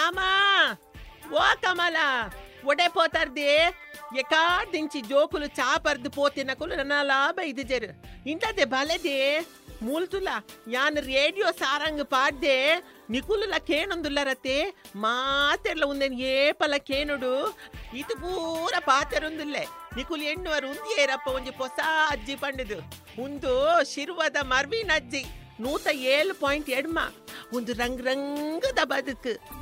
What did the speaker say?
ಮಾಮ ಓ ಕಮಲ ಒಡೆ పోతార్ది ఎకాడించి జోకులు చాపర్ది పోతినకులు ನನ್ನ ಲಾಭ ಇದು ಜರು ಇಂಥದ್ದೆ ಬಲೆದೆ ಮೂಲ್ತುಲ ಯಾನ್ ರೇಡಿಯೋ ಸಾರಂಗ್ ಪಾಡ್ದೆ ನಿಕುಲುಲ ಕೇನೊಂದುಲ್ಲರತ್ತೆ ಮಾತೆರ್ಲ ఉందని ఏపల కేనుడు ఇది పూర పాತೆರೊಂದುಲ್ಲೆ ನಿಕುಲ್ ಎಣ್ಣುವರು ಉಂದಿಯೇರಪ್ಪ ಒಂಜಿ ಹೊಸ ಅಜ್ಜಿ ಪಂಡದು ಉಂದು ಶಿರ್ವದ ಮರ್ವಿನ ಅಜ್ಜಿ ನೂತ ಏಳು ಪಾಯಿಂಟ್ ಎಡ್ಮ ಒಂದು ರಂಗ್ ರಂಗದ ಬದುಕು